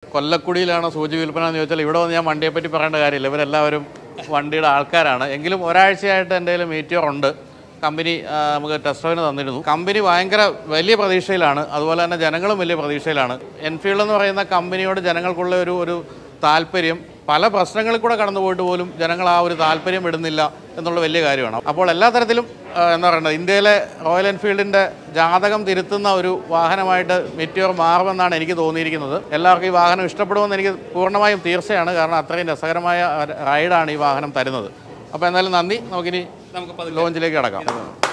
കൊല്ലക്കുടിയിലാണ് സൂചി വിൽപ്പന എന്ന് ചോദിച്ചാൽ ഇവിടെ വന്ന് ഞാൻ വണ്ടിയെ പറ്റി പറയേണ്ട കാര്യമില്ല ഇവരെല്ലാവരും വണ്ടിയുടെ ആൾക്കാരാണ് എങ്കിലും ഒരാഴ്ചയായിട്ട് എൻ്റെ കയ്യിൽ മീറ്റിയോർ ഉണ്ട് കമ്പനി ആ, നമുക്ക് ടെസ്റ്റ് ഡ്രൈവിന് തന്നിരുന്നു കമ്പനി ഭയങ്കര വലിയ പ്രതീക്ഷയിലാണ് അതുപോലെ തന്നെ ജനങ്ങളും വലിയ പ്രതീക്ഷയിലാണ് എൻഫീൽഡ് എന്ന് പറയുന്ന കമ്പനിയോട് ജനങ്ങൾക്കുള്ള ഒരു ഒരു താല്പര്യം പല പ്രശ്നങ്ങളിൽ കൂടെ കടന്നു പോയിട്ട് പോലും ജനങ്ങൾ ആ ഒരു താല്പര്യം ഇടുന്നില്ല എന്നുള്ള വലിയ കാര്യമാണ് അപ്പോൾ എല്ലാ തരത്തിലും ആ, എന്താ പറയുന്നത് ഇന്ത്യയിലെ റോയൽ എൻഫീൽഡിൻ്റെ ജാതകം തിരുത്തുന്ന ഒരു വാഹനമായിട്ട് മെറ്റിയോർ മാറുമെന്നാണ് എനിക്ക് തോന്നിയിരിക്കുന്നത് എല്ലാവർക്കും ഈ വാഹനം ഇഷ്ടപ്പെടുമെന്ന് എനിക്ക് പൂർണ്ണമായും തീർച്ചയാണ് കാരണം അത്രയും രസകരമായ റൈഡാണ് ഈ വാഹനം തരുന്നത് അപ്പോൾ എന്തായാലും നന്ദി നമുക്കിനി നമുക്ക് ലോഞ്ചിലേക്ക് കിടക്കാം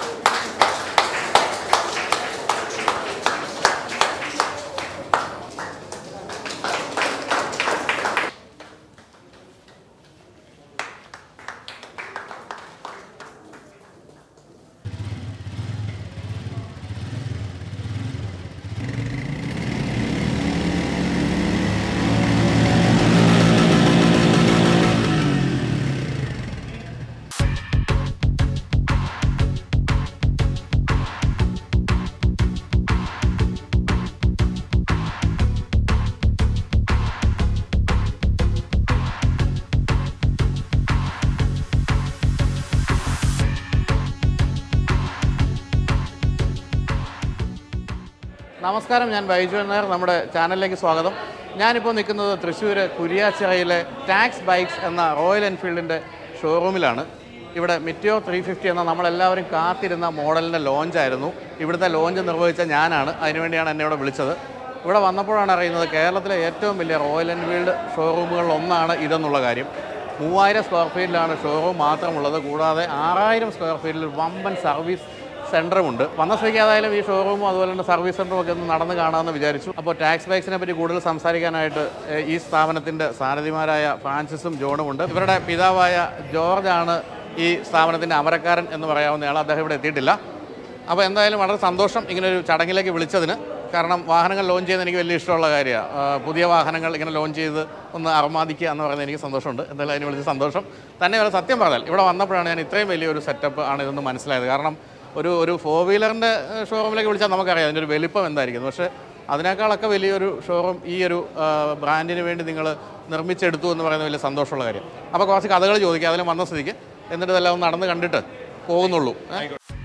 നമസ്കാരം ഞാൻ ബൈജു നായർ നമ്മുടെ ചാനലിലേക്ക് സ്വാഗതം ഞാനിപ്പോൾ നിൽക്കുന്നത് തൃശ്ശൂർ കുരിയാച്ചിറയിലെ ടാക്സ് ബൈക്സ് എന്ന റോയൽ എൻഫീൽഡിൻ്റെ ഷോറൂമിലാണ് ഇവിടെ മിറ്റിയോ ത്രീ ഫിഫ്റ്റി എന്ന നമ്മളെല്ലാവരും കാത്തിരുന്ന മോഡലിൻ്റെ ലോഞ്ചായിരുന്നു ഇവിടുത്തെ ലോഞ്ച് നിർവഹിച്ച ഞാനാണ് അതിനുവേണ്ടിയാണ് എന്നെ ഇവിടെ വിളിച്ചത് ഇവിടെ വന്നപ്പോഴാണ് അറിയുന്നത് കേരളത്തിലെ ഏറ്റവും വലിയ റോയൽ എൻഫീൽഡ് ഷോറൂമുകളിൽ ഒന്നാണ് ഇതെന്നുള്ള കാര്യം മൂവായിരം സ്ക്വയർ ഫീറ്റിലാണ് ഷോറൂം മാത്രമുള്ളത് കൂടാതെ ആറായിരം സ്ക്വയർ ഫീറ്റിൽ വമ്പൻ സർവീസ് സെൻറ്ററുമുണ്ട് വന്ന സ്ഥിതിക്ക് ഏതായാലും ഈ ഷോറൂമും അതുപോലെ തന്നെ സർവീസ് സെൻറ്ററും ഒക്കെ ഒന്ന് നടന്ന് കാണാമെന്ന് വിചാരിച്ചു അപ്പോൾ ടാക്സ് ബൈക്സിനെ പറ്റി കൂടുതൽ സംസാരിക്കാനായിട്ട് ഏഹ്, ഈ സ്ഥാപനത്തിൻ്റെ സാരഥിമാരായ ഫ്രാൻസിസും ജോണും ഉണ്ട് ഇവരുടെ പിതാവായ ജോർജാണ് ഈ സ്ഥാപനത്തിൻ്റെ അമരക്കാരൻ എന്ന് പറയാവുന്നയാൾ അദ്ദേഹം ഇവിടെ എത്തിയിട്ടില്ല അപ്പോൾ എന്തായാലും വളരെ സന്തോഷം ഇങ്ങനെ ഒരു ചടങ്ങിലേക്ക് വിളിച്ചതിന് കാരണം വാഹനങ്ങൾ ലോഞ്ച് ചെയ്യുന്നത് എനിക്ക് വലിയ ഇഷ്ടമുള്ള കാര്യമാണ് പുതിയ വാഹനങ്ങൾ ഇങ്ങനെ ലോഞ്ച് ചെയ്ത് ഒന്ന് അർമാദിക്കുക എന്ന് പറയുന്നത് എനിക്ക് സന്തോഷമുണ്ട് എന്തായാലും അതിന് വിളിച്ച് സന്തോഷം തന്നെ വരെ സത്യം പറഞ്ഞാൽ ഇവിടെ വന്നപ്പോഴാണ് ഞാൻ ഇത്രയും വലിയൊരു സെറ്റപ്പ് ആണ് ഇതൊന്ന് മനസ്സിലായത് കാരണം ഒരു ഒരു ഫോർ വീലറിൻ്റെ ഷോറൂമിലേക്ക് വിളിച്ചാൽ നമുക്കറിയാം അതിൻ്റെ ഒരു വലിപ്പം എന്തായിരിക്കും പക്ഷേ അതിനേക്കാളൊക്കെ വലിയൊരു ഷോറൂം ഈ ഒരു ബ്രാൻഡിന് വേണ്ടി നിങ്ങൾ നിർമ്മിച്ചെടുത്തു എന്ന് പറയുന്നത് വലിയ സന്തോഷമുള്ള കാര്യം അപ്പോൾ കുറച്ച് കഥകൾ ചോദിക്കുക അതിൽ വന്ന സ്ഥിതിക്ക് എന്നിട്ട് ഇതെല്ലാം ഒന്ന് നടന്ന് കണ്ടിട്ട് പോകുന്നുള്ളൂ ഏ?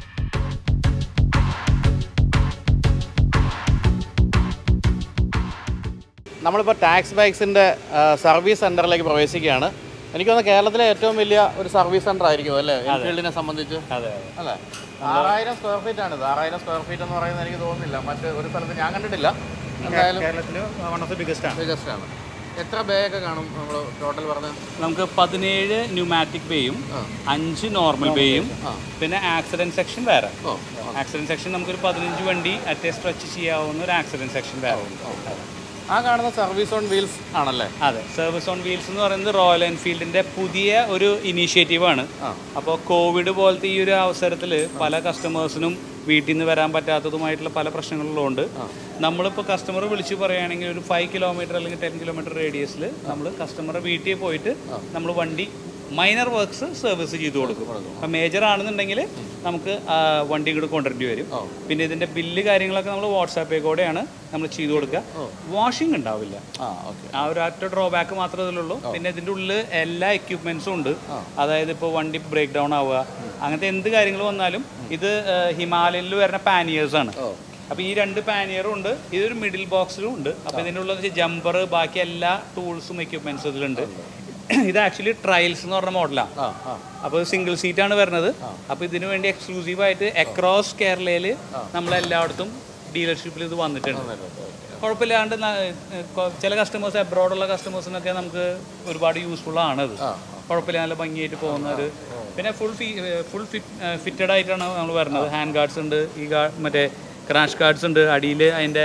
നമ്മളിപ്പോൾ ടാക്സ് ബൈക്സിൻ്റെ സർവീസ് സെൻറ്ററിലേക്ക് പ്രവേശിക്കുകയാണ് എനിക്ക് തോന്നുന്നു കേരളത്തിലെ ഏറ്റവും വലിയ ഒരു സർവീസ് സെൻറ്റർ ആയിരിക്കും അല്ലേ എൻഫീൽഡിനെ സംബന്ധിച്ച് അതെ അല്ലേ ആറായിരം സ്ക്വയർ ഫീറ്റ് ആണ് ഇത് ആറായിരം സ്ക്വയർ ഫീറ്റ് എന്ന് പറയുന്നത് എനിക്ക് തോന്നുന്നില്ല മറ്റ് ഒരു സ്ഥലത്ത് ഞാൻ കണ്ടിട്ടില്ല എന്തായാലും കേരളത്തിൽ വൺ ഓഫ് ദി ബിഗസ്റ്റ് ആണ് ബിഗസ്റ്റ് ആണ് എത്ര ബേ ഒക്കെ കാണും നമ്മൾ ടോട്ടൽ പറഞ്ഞത് നമുക്ക് പതിനേഴ് ന്യൂമാറ്റിക് ബേയും അഞ്ച് നോർമൽ ബേയും പിന്നെ ആക്സിഡന്റ് സെക്ഷൻ വേറെ ഓ ആക്സിഡന്റ് സെക്ഷൻ നമുക്കൊരു പതിനഞ്ച് വണ്ടി അറ്റേ സ്ട്രെച്ച് ചെയ്യാവുന്ന ഒരു ആക്സിഡന്റ് സെക്ഷൻ വേറെ ഉണ്ട്. ആ കാണുന്ന സർവീസ് ഓൺ വീൽസ് ആണല്ലേ അതെ സർവീസ് ഓൺ വീൽസ് എന്ന് പറയുന്നത് റോയൽ എൻഫീൽഡിന്റെ പുതിയ ഒരു ഇനീഷ്യേറ്റീവ് ആണ് അപ്പോൾ കോവിഡ് പോലത്തെ ഈ ഒരു അവസരത്തിൽ പല കസ്റ്റമേഴ്സിനും വീട്ടിൽ നിന്ന് വരാൻ പറ്റാത്തതുമായിട്ടുള്ള പല പ്രശ്നങ്ങളുള്ളതുകൊണ്ട് നമ്മളിപ്പോൾ കസ്റ്റമർ വിളിച്ച് പറയുകയാണെങ്കിൽ ഒരു ഫൈവ് കിലോമീറ്റർ അല്ലെങ്കിൽ ടെൻ കിലോമീറ്റർ റേഡിയസിൽ നമ്മൾ കസ്റ്റമറെ വീട്ടിൽ പോയിട്ട് നമ്മൾ വണ്ടി മൈനർ വർക്ക്സ് സർവീസ് ചെയ്ത് കൊടുക്കും അപ്പം മേജർ ആണെന്നുണ്ടെങ്കിൽ നമുക്ക് ആ വണ്ടി ഇങ്ങോട്ട് കൊണ്ടുവരേണ്ടി വരും പിന്നെ ഇതിന്റെ ബില്ല് കാര്യങ്ങളൊക്കെ നമ്മൾ വാട്സാപ്പിൽ കൂടെയാണ് നമ്മൾ ചെയ്തു കൊടുക്കുക വാഷിംഗ് ഉണ്ടാവില്ല ആ ഓക്കെ ആ ഒരു ഒറ്റ ഡ്രോബാക്ക് മാത്രമേ ഇതിലുള്ളൂ പിന്നെ ഇതിന്റെ ഉള്ളിൽ എല്ലാ എക്യുപ്മെന്റ്സും ഉണ്ട് അതായത് ഇപ്പോൾ വണ്ടി ബ്രേക്ക് ഡൗൺ ആവുക അങ്ങനത്തെ എന്ത് കാര്യങ്ങൾ വന്നാലും ഇത് ഹിമാലയനിൽ വരുന്ന പാനിയേഴ്സ് ആണ് അപ്പൊ ഈ രണ്ട് പാനിയറും ഉണ്ട് ഇതൊരു മിഡിൽ ബോക്സിലും ഉണ്ട് അപ്പൊ ഇതിൻ്റെ ഉള്ളത് ജമ്പർ ബാക്കി എല്ലാ ടൂൾസും എക്യുപ്മെന്റ്സും ഇതിലുണ്ട് ഇത് ആക്ച്വലി ട്രയൽസ് എന്ന് പറഞ്ഞ മോഡലാണ് ആ ആ അപ്പോൾ സിംഗിൾ സീറ്റ് ആണ് വരുന്നത് അപ്പോൾ ഇതിനു വേണ്ടി എക്സ്ക്ലൂസീവ് ആയിട്ട് അക്രോസ് കേരളയിൽ നമ്മൾ എല്ലായിടത്തും ഡീലർഷിപ്പിൽ ഇത് വന്നിട്ടുണ്ട് കുഴപ്പമില്ലാണ്ട് ന- ഏഹ് കൊ- ചില കസ്റ്റമേഴ്സ് അബ്രോഡുള്ള കസ്റ്റമേഴ്സിനൊക്കെ നമുക്ക് ഒരുപാട് യൂസ്ഫുൾ ആണത് കുഴപ്പമില്ല നല്ല ഭംഗിയായിട്ട് പോകുന്നത് പിന്നെ ഫുൾ ഫുൾ ഫിറ്റഡ് ആയിട്ടാണ് നമ്മൾ വരുന്നത് ഹാൻഡ് ഗാർഡ്സ് ഉണ്ട് ഈ ഗാ മറ്റേ ക്രാഷ് ഗാർഡ്സ് ഉണ്ട് അടിയിൽ അതിൻ്റെ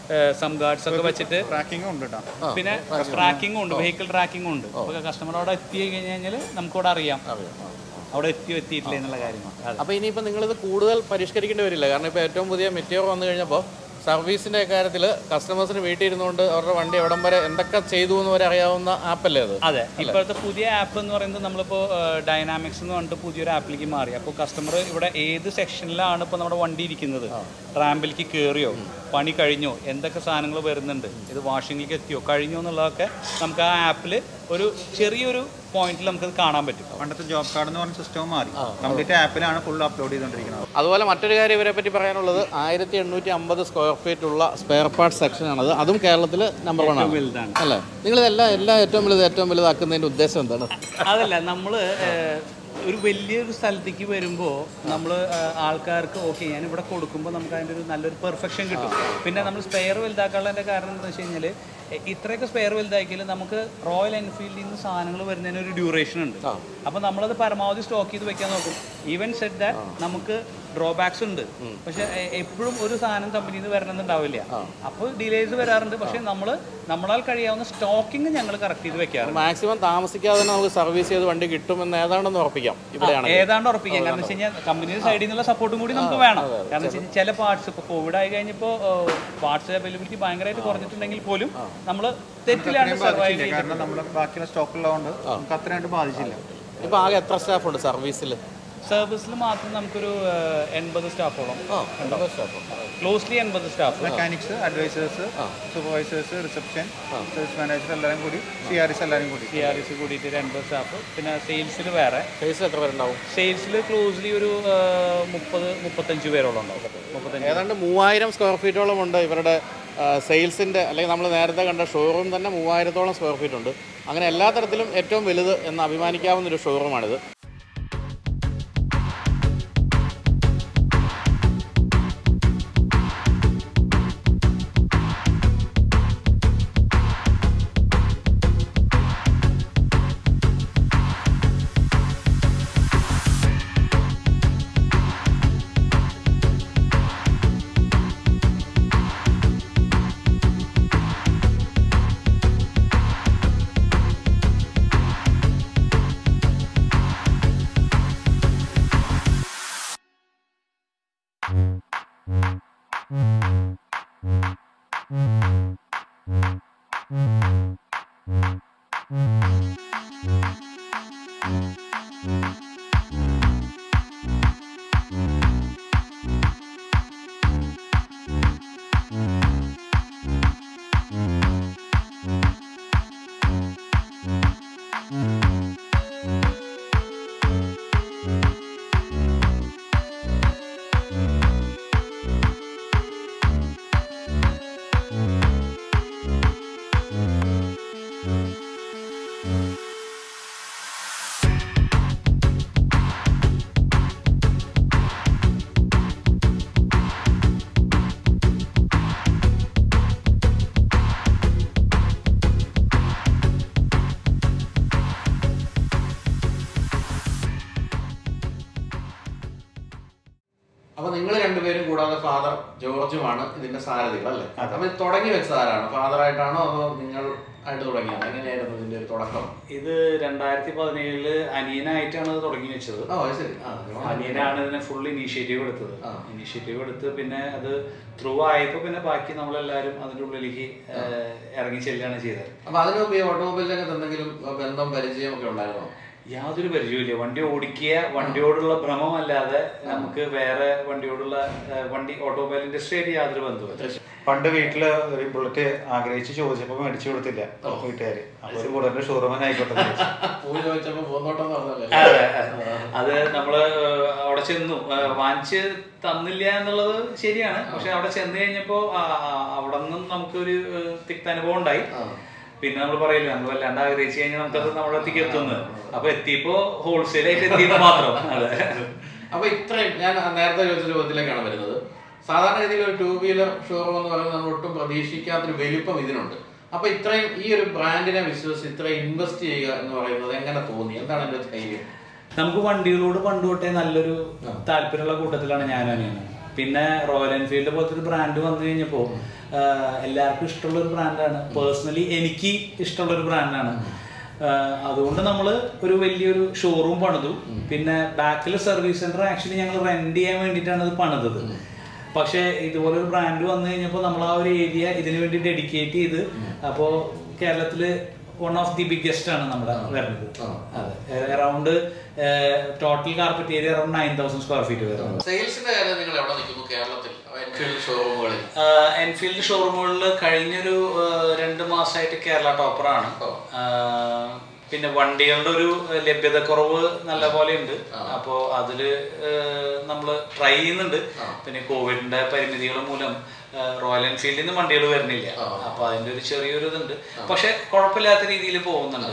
സം ഗാർഡ്സ് ഒക്കെ വെച്ചിട്ട് ട്രാക്കിംഗും ഉണ്ട് കേട്ടോ പിന്നെ ട്രാക്കിംഗും ഉണ്ട് വെഹിക്കിൾ ട്രാക്കിംഗും ഉണ്ട് അപ്പോൾ കസ്റ്റമർ അവിടെ എത്തി കഴിഞ്ഞ് കഴിഞ്ഞാൽ നമുക്കവിടെ അറിയാം അവിടെ എത്തിയോ എത്തിയിട്ടില്ല എന്നുള്ള കാര്യങ്ങൾ അതെ അപ്പോൾ ഇനിയിപ്പോൾ നിങ്ങളിത് കൂടുതൽ പരിഷ്കരിക്കേണ്ടി വരില്ല കാരണം ഇപ്പോൾ ഏറ്റവും പുതിയ മെറ്റീരിയൽ വന്നു കഴിഞ്ഞപ്പോൾ സർവീസിന്റെ കാര്യത്തിൽ കസ്റ്റമേഴ്സിന് വീട്ടിൽ ഇരുന്നുകൊണ്ട് അവരുടെ വണ്ടി എവിടം വരെ എന്തൊക്കെ ചെയ്തു എന്ന് വരെ അറിയാവുന്ന ആപ്പല്ലേ അത് അതെ ഇപ്പോഴത്തെ പുതിയ ആപ്പ് എന്ന് പറയുന്നത് നമ്മളിപ്പോൾ ഡൈനാമിക്സ് എന്ന് പറഞ്ഞിട്ട് പുതിയൊരു ആപ്പിലേക്ക് മാറി അപ്പോൾ കസ്റ്റമർ ഇവിടെ ഏത് സെക്ഷനിലാണ് ഇപ്പോൾ നമ്മുടെ വണ്ടി ഇരിക്കുന്നത് റാമ്പിലേക്ക് കയറിയോ പണി കഴിഞ്ഞോ എന്തൊക്കെ സാധനങ്ങൾ വരുന്നുണ്ട് ഇത് വാഷിങ്ങിലേക്ക് എത്തിയോ കഴിഞ്ഞോ എന്നുള്ളതൊക്കെ നമുക്ക് ആ ആപ്പിൽ ഒരു ചെറിയൊരു പോയിന്റിൽ നമുക്കത് കാണാൻ പറ്റും പണ്ടത്തെ ജോബ് കാർഡ് എന്ന് പറഞ്ഞ സിസ്റ്റം മാറി കംപ്ലീറ്റ് ആപ്പിലാണ് ഫുൾ അപ്ലോഡ് ചെയ്തുകൊണ്ടിരിക്കുന്നത് അതുപോലെ മറ്റൊരു കാര്യം ഇവരെ പറ്റി പറയാനുള്ളത് ആയിരത്തി എണ്ണൂറ്റി അമ്പത് സ്ക്വയർ ഫീറ്റ് ഉള്ള സ്പെയർ പാർട്ട് സെക്ഷനാണത് അതും കേരളത്തിൽ നമ്പർ വൺ ആണ് വലുതാണ് അല്ലേ നിങ്ങളിതെല്ലാം എല്ലാം ഏറ്റവും വലുത് ഏറ്റവും വലുതാക്കുന്നതിൻ്റെ ഉദ്ദേശം എന്താണ് അതല്ല നമ്മൾ ഒരു വലിയൊരു സ്ഥലത്തേക്ക് വരുമ്പോൾ നമ്മൾ ആൾക്കാർക്ക് ഓക്കെ ഞാൻ ഇവിടെ കൊടുക്കുമ്പോൾ നമുക്ക് അതിൻ്റെ ഒരു നല്ലൊരു പെർഫെക്ഷൻ കിട്ടും പിന്നെ നമ്മൾ സ്പെയർ വലുതാക്കാനുള്ളതിൻ്റെ കാരണം എന്താണെന്ന് വെച്ച് കഴിഞ്ഞാൽ ഇത്രയൊക്കെ സ്പെയർ വലുതാക്കിയാൽ നമുക്ക് റോയൽ എൻഫീൽഡിൽ നിന്ന് സാധനങ്ങൾ വരുന്നതിന് ഒരു ഡ്യൂറേഷൻ ഉണ്ട് അപ്പോൾ നമ്മളത് പരമാവധി സ്റ്റോക്ക് ചെയ്ത് വെക്കാൻ നോക്കും ഈവൻ സെറ്റ് ദാറ്റ് നമുക്ക് ഡ്രോബാക്സ് ഉണ്ട് പക്ഷെ എപ്പോഴും ഒരു സാധനം കമ്പനിയിൽ നിന്ന് വരണമെന്നുണ്ടാവില്ല അപ്പോൾ ഡിലേസ് വരാറുണ്ട് പക്ഷെ നമ്മൾ നമ്മളാൽ കഴിയാവുന്ന സ്റ്റോക്കിംഗ് ഞങ്ങൾ കറക്റ്റ് ചെയ്ത് വെക്കാറുണ്ട് മാക്സിമം താമസിക്കാതെ തന്നെ നമുക്ക് സർവീസ് ചെയ്ത് വണ്ടി കിട്ടുമെന്ന് ഏതാണ്ടെന്ന് ഉറപ്പിക്കാം ഇവിടെയാണ് ഏതാണ്ട് ഉറപ്പിക്കാം കാരണം വെച്ച് കഴിഞ്ഞാൽ കമ്പനിയുടെ സൈഡിൽ നിന്നുള്ള സപ്പോർട്ടും കൂടി നമുക്ക് വേണം കാരണം വെച്ച് കഴിഞ്ഞാൽ ചില പാർട്സ് ഇപ്പോൾ കോവിഡ് ആയി കഴിഞ്ഞപ്പോൾ പാർട്സ് അവൈലബിലിറ്റി ഭയങ്കരമായിട്ട് കുറഞ്ഞിട്ടുണ്ടെങ്കിൽ പോലും നമ്മൾ തെറ്റിലാണ് സർവൈവ് ഇല്ല, കാരണം നമ്മൾ ബാക്കിയുള്ള സ്റ്റോക്ക് ഉള്ളതുകൊണ്ട് നമുക്ക് അത്രയായിട്ട് ബാധിച്ചില്ല ഇപ്പോൾ ആകെ എത്ര സ്റ്റാഫ് ഉണ്ട് സർവീസിൽ സർവീസിൽ മാത്രം നമുക്കൊരു ഏഹ്, എൺപത് സ്റ്റാഫോളം ക്ലോസ്ലി എൺപത് staff mechanics advisors supervisors reception sales manager എല്ലാവരും കൂടി സി ആർ എസ് എല്ലാവരും കൂടി സി ആർ എസ് കൂടിയിട്ട് ഒരു എൺപത് സ്റ്റാഫ് പിന്നെ സെയിൽസിൽ വേറെ ഫേസിൽ എത്ര പേരുണ്ടാവും സെയിൽസിൽ ക്ലോസ്ലി ഒരു ഏഹ്, മുപ്പത് മുപ്പത്തഞ്ച് പേരോളം ഉണ്ടാവും മുപ്പത്തഞ്ച് ഏതാണ്ട് മൂവായിരം സ്ക്വയർ ഫീറ്റോളം ഉണ്ട് ഇവരുടെ സെയിൽസിൻ്റെ അല്ലെങ്കിൽ നമ്മൾ നേരത്തെ കണ്ട ഷോറൂം തന്നെ മൂവായിരത്തോളം സ്ക്വയർ ഫീറ്റ് ഉണ്ട് അങ്ങനെ എല്ലാ തരത്തിലും ഏറ്റവും വലുത് എന്ന് അഭിമാനിക്കാവുന്ന ഒരു ഷോറൂമാണിത് അപ്പൊ നിങ്ങൾ രണ്ടുപേരും കൂടാതെ ഫാദർ ജോർജുമാണ് ഇതിന്റെ സാരഥികൾ അല്ലേ അപ്പൊ ഇത് തുടങ്ങി വെച്ചത് ആരാണ് ഫാദർ ആയിട്ടാണോ അതോ നിങ്ങൾ ആയിട്ട് തുടങ്ങിയാണോ എങ്ങനെയായിരുന്നു ഇതിന്റെ ഒരു തുടക്കം ഇത് രണ്ടായിരത്തി പതിനേഴില് അനിയനായിട്ടാണ് ഇത് തുടങ്ങി വെച്ചത് ഓ അത് ശരി ആ അനിയനാണ് ഇതിനെ ഫുൾ ഇനീഷ്യേറ്റീവ് എടുത്തത് ഇനീഷ്യേറ്റീവ് എടുത്ത് പിന്നെ അത് ത്രൂ ആയപ്പോൾ പിന്നെ ബാക്കി നമ്മളെല്ലാവരും അതിൻ്റെ ഉള്ളിലേക്ക് ഏഹ്, ഇറങ്ങി ചെല്ലുകയാണ് ചെയ്തത് അപ്പൊ അതിനു മുമ്പ് ഈ ഓട്ടോമൊബൈൽ രംഗത്ത് എന്തെങ്കിലും ബന്ധം പരിചയം ഒക്കെ ഉണ്ടായിരുന്നോ യാതൊരു പരിചയമില്ല വണ്ടി ഓടിക്കുക വണ്ടിയോടുള്ള ഭ്രമമല്ലാതെ നമുക്ക് വേറെ വണ്ടിയോടുള്ള ഏഹ്, വണ്ടി ഓട്ടോമൊബൈൽ ഇൻഡസ്ട്രിയായിട്ട് യാതൊരു ബന്ധമില്ല പണ്ട് വീട്ടില് ഒരു ബുള്ളറ്റ് ആഗ്രഹിച്ച് ചോദിച്ചപ്പോ മേടിച്ചു കൊടുത്തില്ല വീട്ടുകാര് അപ്പൊ ഒരു ബുള്ളറ്റ് ഷോറൂമൻ ആയിക്കോട്ടെ എന്ന് വിചാരിച്ചു. പോയി ചോദിച്ചപ്പോ പോന്നോട്ടം പറഞ്ഞല്ലേ അതെ അത് നമ്മള് ഏഹ്, അവിടെ ചെന്നു ഏഹ്, വാങ്ങിച്ച് തന്നില്ല എന്നുള്ളത് ശരിയാണ് പക്ഷെ അവിടെ ചെന്ന് കഴിഞ്ഞപ്പോ ആ, ആ, അവിടെ നിന്നും നമുക്കൊരു ഏഹ്, തിക്താനുഭവം ഉണ്ടായി പിന്നെ നമ്മൾ പറയില്ല നമ്മൾ വല്ലാണ്ട് ആഗ്രഹിച്ചു കഴിഞ്ഞാൽ നമുക്കത് നമ്മുടെ അടുത്തേക്ക് എത്തുന്നത് അപ്പൊ എത്തിയപ്പോ ഹോൾസെയിൽ ആയിട്ട് എത്തിയെന്ന് മാത്രം അതെ അപ്പൊ ഇത്രയും ഞാൻ നേരത്തെ ചോദിച്ച ചോദ്യത്തിലേക്കാണ് വരുന്നത് സാധാരണഗതിയിൽ ഒരു ടൂ വീലർ ഷോറൂം എന്ന് പറയുന്നത് നമ്മൾ ഒട്ടും പ്രതീക്ഷിക്കാത്തൊരു വലിപ്പം ഇതിനുണ്ട് അപ്പൊ ഇത്രയും ഈ ഒരു ബ്രാൻഡിനെ വിശ്വസിച്ച് ഇത്രയും ഇൻവെസ്റ്റ് ചെയ്യുക എന്ന് പറയുന്നത് എങ്ങനെ തോന്നി എന്താണ് എന്റെ ധൈര്യം നമുക്ക് വണ്ടികളോട് പണ്ട് തൊട്ടേ നല്ലൊരു താല്പര്യമുള്ള കൂട്ടത്തിലാണ് ഞാനും അനിയനും പിന്നെ റോയൽ എൻഫീൽഡ് പോലത്തെ ഒരു ബ്രാൻഡ് വന്നു കഴിഞ്ഞപ്പോൾ എല്ലാവർക്കും ഇഷ്ടമുള്ള ഒരു ബ്രാൻഡാണ് പേഴ്സണലി എനിക്ക് ഇഷ്ടമുള്ള ഒരു ബ്രാൻഡാണ് അതുകൊണ്ട് നമ്മൾ ഒരു വലിയൊരു ഷോറൂം പണിതു പിന്നെ ബാക്കിൽ സർവീസ് സെന്റർ ആക്ച്വലി ഞങ്ങൾ റെന്റ് ചെയ്യാൻ വേണ്ടിയിട്ടാണ് ഇത് പണിതത് പക്ഷെ ഇതുപോലെ ഒരു ബ്രാൻഡ് വന്നു കഴിഞ്ഞപ്പോൾ നമ്മൾ ആ ഒരു ഏരിയ ഇതിനു വേണ്ടി ഡെഡിക്കേറ്റ് ചെയ്ത് അപ്പോൾ കേരളത്തില് വൺ ഓഫ് ദി ബിഗ്ഗസ്റ്റ് ആണ് നമ്മുടെ വരുന്നത് അതെ around total carpet area around nine thousand square feet വരുന്നത് സെയിൽസിന്റെ കാര്യം നിങ്ങൾ എവിടെ നിൽക്കുന്നു കേരളത്തിൽ എൻഫീൽഡ് ഷോറൂമുകളിൽ എൻഫീൽഡ് ഷോറൂമുകളിൽ കഴിഞ്ഞൊരു ആ, രണ്ട് മാസമായിട്ട് കേരള ടോപ്പറാണ് ആ, പിന്നെ വണ്ടികളുടെ ഒരു ലഭ്യത കുറവ് നല്ല പോലെ ഉണ്ട് അപ്പോ അതില് നമ്മൾ ട്രൈ ചെയ്യുന്നുണ്ട് പിന്നെ കോവിഡിന്റെ പരിമിതികൾ മൂലം ആ, റോയൽ എൻഫീൽഡിൽ നിന്ന് വണ്ടികൾ വരുന്നില്ല അപ്പൊ അതിന്റെ ഒരു ചെറിയൊരു ഇതുണ്ട് പക്ഷെ കുഴപ്പമില്ലാത്ത രീതിയിൽ പോകുന്നുണ്ട്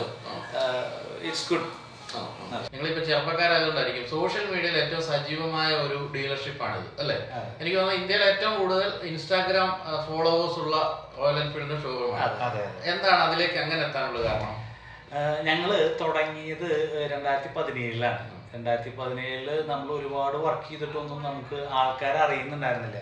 ഇറ്റ്സ് ഗുഡ് നിങ്ങളിപ്പോ ചെറുപ്പക്കാരായതുകൊണ്ടായിരിക്കും സോഷ്യൽ മീഡിയയിൽ ഏറ്റവും സജീവമായ ഒരു ഡീലർഷിപ്പ് ആണിത് അല്ലേ എനിക്ക് തോന്നുന്നു ഇന്ത്യയിൽ ഏറ്റവും കൂടുതൽ ഇൻസ്റ്റാഗ്രാം ഫോളോവേഴ്സ് ഉള്ള റോയൽ എൻഫീൽഡിന്റെ ഷോറൂമാണ് അതെ എന്താണ് അതിലേക്ക് അങ്ങനെ എത്താനുള്ള കാരണം ആഹ് ഞങ്ങള് തുടങ്ങിയത് രണ്ടായിരത്തി പതിനേഴിലാണ് രണ്ടായിരത്തി പതിനേഴില് നമ്മൾ ഒരുപാട് വർക്ക് ചെയ്തിട്ടൊന്നും നമുക്ക് ആൾക്കാരെ അറിയുന്നുണ്ടായിരുന്നില്ല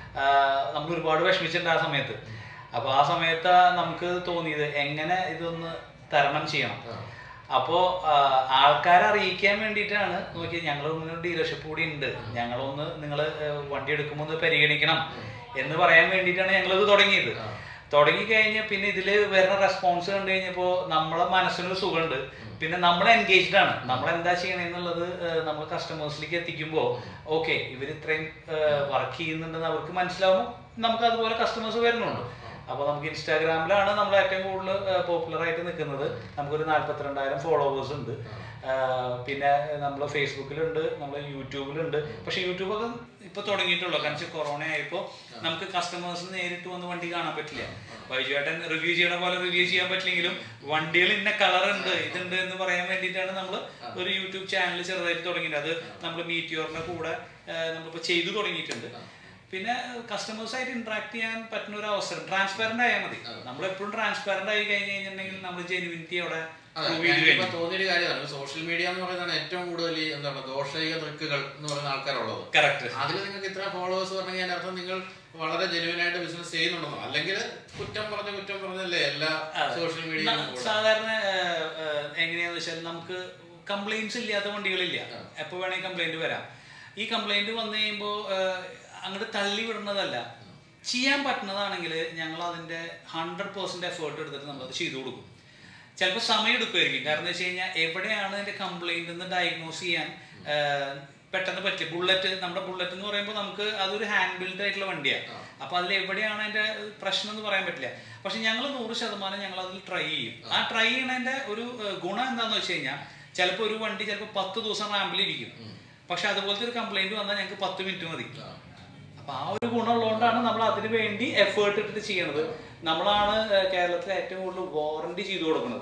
നമ്മൾ ഒരുപാട് വിഷമിച്ചിട്ടുണ്ട് ആ സമയത്ത് അപ്പൊ ആ സമയത്ത് നമുക്ക് തോന്നിയത് എങ്ങനെ ഇതൊന്ന് തരണം ചെയ്യണം അപ്പോ ആഹ് ആൾക്കാരെ അറിയിക്കാൻ വേണ്ടിയിട്ടാണ് നോക്കി ഞങ്ങൾ ഇങ്ങനെ ഡീലർഷിപ്പ് കൂടി ഉണ്ട് ഞങ്ങളൊന്ന് നിങ്ങൾ വണ്ടി എടുക്കുമ്പോൾ ഒന്ന് പരിഗണിക്കണം എന്ന് പറയാൻ വേണ്ടിയിട്ടാണ് ഞങ്ങളിത് തുടങ്ങിയത് തുടങ്ങി കഴിഞ്ഞ പിന്നെ ഇതിൽ വരുന്ന റെസ്പോൺസ് കണ്ടു കഴിഞ്ഞപ്പോൾ നമ്മളെ മനസ്സിനൊരു സുഖമുണ്ട് പിന്നെ നമ്മൾ എൻഗേജ്ഡ് ആണ് നമ്മൾ എന്താ ചെയ്യണമെന്നുള്ളത് നമ്മൾ കസ്റ്റമേഴ്സിലേക്ക് എത്തിക്കുമ്പോൾ ഓക്കെ ഇവർ ഇത്രയും വർക്ക് ചെയ്യുന്നുണ്ടെന്ന് അവർക്ക് മനസ്സിലാവുമ്പോൾ നമുക്ക് അതുപോലെ കസ്റ്റമേഴ്സ് വരുന്നുണ്ട് അപ്പോൾ നമുക്ക് ഇൻസ്റ്റാഗ്രാമിലാണ് നമ്മൾ ഏറ്റവും കൂടുതൽ പോപ്പുലർ ആയിട്ട് നിൽക്കുന്നത് നമുക്കൊരു നാല്പത്തിരണ്ടായിരം ഫോളോവേഴ്സ് ഉണ്ട് ആ, പിന്നെ നമ്മൾ ഫേസ്ബുക്കിലുണ്ട് നമ്മൾ യൂട്യൂബിലുണ്ട് പക്ഷെ യൂട്യൂബൊക്കെ ഇപ്പൊ തുടങ്ങിയിട്ടുള്ളൂ കാരണം വെച്ചാൽ കൊറോണ ആയപ്പോൾ നമുക്ക് കസ്റ്റമേഴ്സ് നേരിട്ട് വന്ന് വണ്ടി കാണാൻ പറ്റില്ല വൈജുവേട്ടൻ റിവ്യൂ ചെയ്യണ പോലെ റിവ്യൂ ചെയ്യാൻ പറ്റില്ലെങ്കിലും വണ്ടികൾ ഇന്ന കളർ ഉണ്ട് ഇതുണ്ട് എന്ന് പറയാൻ വേണ്ടിയിട്ടാണ് നമ്മൾ ഒരു യൂട്യൂബ് ചാനൽ ചെറുതായിട്ട് തുടങ്ങിയത് അത് നമ്മൾ മീറ്റിയോറിന്റെ കൂടെ നമ്മളിപ്പോൾ ചെയ്തു തുടങ്ങിയിട്ടുണ്ട് പിന്നെ കസ്റ്റമേഴ്സ് ആയിട്ട് ഇന്ററാക്ട് ചെയ്യാൻ പറ്റുന്ന ഒരു അവസരം ട്രാൻസ്പാരന്റ് ആയാൽ മതി നമ്മൾ എപ്പോഴും ട്രാൻസ്പാരന്റ് ആയി കഴിഞ്ഞ് കഴിഞ്ഞിട്ടുണ്ടെങ്കിൽ നമ്മൾ ജെനുവിനിറ്റി അവിടെ prove ചെയ്ത് ഇപ്പൊ കഴിഞ്ഞു തോന്നിയൊരു കാര്യമാണ് സോഷ്യൽ മീഡിയ എന്ന് പറയുന്നതാണ് ഏറ്റവും കൂടുതൽ ഈ എന്താണ് ദോഷൈക ട്രിക്കുകൾ എന്ന് പറയുന്ന ആൾക്കാരുള്ളത് കറക്റ്റ് അതിൽ നിങ്ങൾക്ക് ഇത്ര ഫോളോവേഴ്സ് പറഞ്ഞെങ്കിൽ അതിന്റെ അർത്ഥം നിങ്ങൾ വളരെ ജെനുവൻ ആയിട്ട് ബിസിനസ് ചെയ്യുന്നുണ്ടെന്നോ അല്ലെങ്കിൽ കുറ്റം പറഞ്ഞ കുറ്റം പറഞ്ഞല്ലേ എല്ലാ സോഷ്യൽ മീഡിയയിലും ന- സാധാരണ ഏഹ്, ഏഹ്, എങ്ങനെയാന്ന് വെച്ചാൽ നമുക്ക് കംപ്ലൈന്റ്സ് ഇല്ലാത്ത വണ്ടികളില്ല എപ്പോ വേണമെങ്കിൽ കംപ്ലൈന്റ് വരാം ഈ കംപ്ലൈന്റ് വന്നു കഴിയുമ്പോൾ അങ്ങോട്ട് തള്ളി വിടുന്നതല്ല ചെയ്യാൻ പറ്റുന്നതാണെങ്കിൽ ഞങ്ങൾ അതിന്റെ ഹൺഡ്രഡ് പെർസെന്റ് എഫേർട്ട് എടുത്തിട്ട് നമ്മൾ അത് ചെയ്തു കൊടുക്കും ചിലപ്പോൾ സമയം എടുക്കുമായിരിക്കും കാരണം എന്ന് വെച്ച് കഴിഞ്ഞാൽ എവിടെയാണ് അതിന്റെ കംപ്ലൈന്റ് എന്ന് ഡയഗ്നോസ് ചെയ്യാൻ ഏഹ്, പെട്ടെന്ന് പറ്റില്ല ബുള്ളറ്റ് നമ്മുടെ ബുള്ളറ്റ് എന്ന് പറയുമ്പോൾ നമുക്ക് അതൊരു ഹാൻഡ് ബിൽഡ് ആയിട്ടുള്ള വണ്ടിയാണ് അപ്പൊ അതിൽ എവിടെയാണ് അതിന്റെ പ്രശ്നം എന്ന് പറയാൻ പറ്റില്ല പക്ഷെ ഞങ്ങൾ നൂറ് ശതമാനം ഞങ്ങൾ അതിൽ ട്രൈ ചെയ്യും ആ ട്രൈ ചെയ്യണതിന്റെ ഒരു ഏഹ്, ഗുണം എന്താന്ന് വെച്ച് കഴിഞ്ഞാൽ ചിലപ്പോൾ ഒരു വണ്ടി ചിലപ്പോൾ പത്ത് ദിവസം റാമ്പിലിരിക്കും പക്ഷെ അതുപോലത്തെ ഒരു കംപ്ലൈന്റ് വന്നാൽ ഞങ്ങൾക്ക് പത്ത് മിനിറ്റ് മതി അപ്പൊ ആ ഒരു ഗുണമുള്ളതുകൊണ്ടാണ് നമ്മൾ അതിന് വേണ്ടി എഫേർട്ട് ഇട്ടിട്ട് ചെയ്യണത് നമ്മളാണ് ഏഹ്, കേരളത്തിലെ ഏറ്റവും കൂടുതൽ വാറണ്ടി ചെയ്തു കൊടുക്കുന്നത്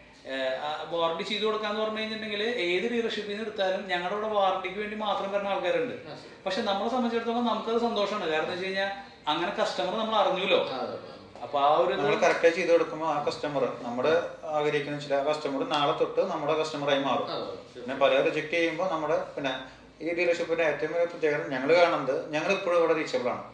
വാറണ്ടി ചെയ്തു കൊടുക്കാന്ന് പറഞ്ഞു കഴിഞ്ഞിട്ടുണ്ടെങ്കിൽ ഏത് ഡീലർഷിപ്പിൽ നിന്ന് എടുത്താലും ഞങ്ങളുടെ ഇവിടെ വാറണ്ടിക്ക് വേണ്ടി മാത്രം വരുന്ന ആൾക്കാരുണ്ട് പക്ഷെ നമ്മളെ സംബന്ധിച്ചിടത്തോളം നമുക്കത് സന്തോഷമാണ് കാരണം എന്ന് വെച്ച് കഴിഞ്ഞാൽ അങ്ങനെ കസ്റ്റമർ നമ്മൾ അറിഞ്ഞൂലോ അപ്പൊ ആ ഒരു ഇത് നമ്മൾ കറക്റ്റായി ചെയ്ത് കൊടുക്കുമ്പോൾ ആ കസ്റ്റമർ നമ്മുടെ ആഗ്രഹിക്കുന്ന വെച്ചാൽ ആ കസ്റ്റമർ നാളെ തൊട്ട് നമ്മുടെ കസ്റ്റമറായി മാറും പിന്നെ പല റിജക്ട് ചെയ്യുമ്പോൾ നമ്മുടെ പിന്നെ ഈ ഡീലർഷിപ്പിന്റെ ഏറ്റവും വലിയ പ്രത്യേകത ഞങ്ങൾ കാണുന്നത് ഞങ്ങൾ ഇപ്പോഴും ഇവിടെ റീച്ചബിൾ ആണ്